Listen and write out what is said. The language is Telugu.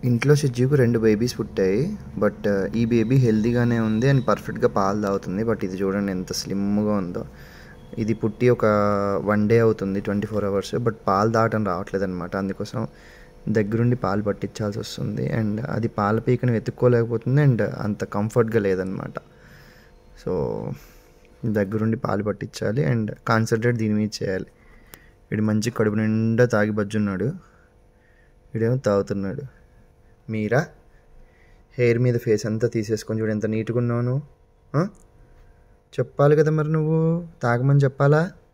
ఇంట్లో షిజ్జుకు రెండు బేబీస్ పుట్టాయి బట్ ఈ బేబీ హెల్దీగానే ఉంది అండ్ పర్ఫెక్ట్గా పాలు తాగుతుంది బట్ ఇది చూడండి ఎంత స్లిమ్గా ఉందో ఇది పుట్టి ఒక వన్ డే అవుతుంది ట్వంటీ ఫోర్ అవర్స్ బట్ పాలు తాగటం రావట్లేదు అనమాట అందుకోసం దగ్గరుండి పాలు పట్టించాల్సి వస్తుంది అండ్ అది పాల పీకను వెతుక్కోలేకపోతుంది అండ్ అంత కంఫర్ట్గా లేదనమాట సో దగ్గరుండి పాలు పట్టించాలి అండ్ కాన్సన్ట్రేట్ దీని మీద చేయాలి వీడు మంచి కడుపు నిండా తాగి బజ్జున్నాడు వీడేమో తాగుతున్నాడు మీరా హెయిర్ మీద ఫేస్ అంతా తీసేసుకొని చూడు ఎంత నీట్గా ఉన్నావు నువ్వు ఆ? చెప్పాలి కదా మరి నువ్వు తాగమని చెప్పాలా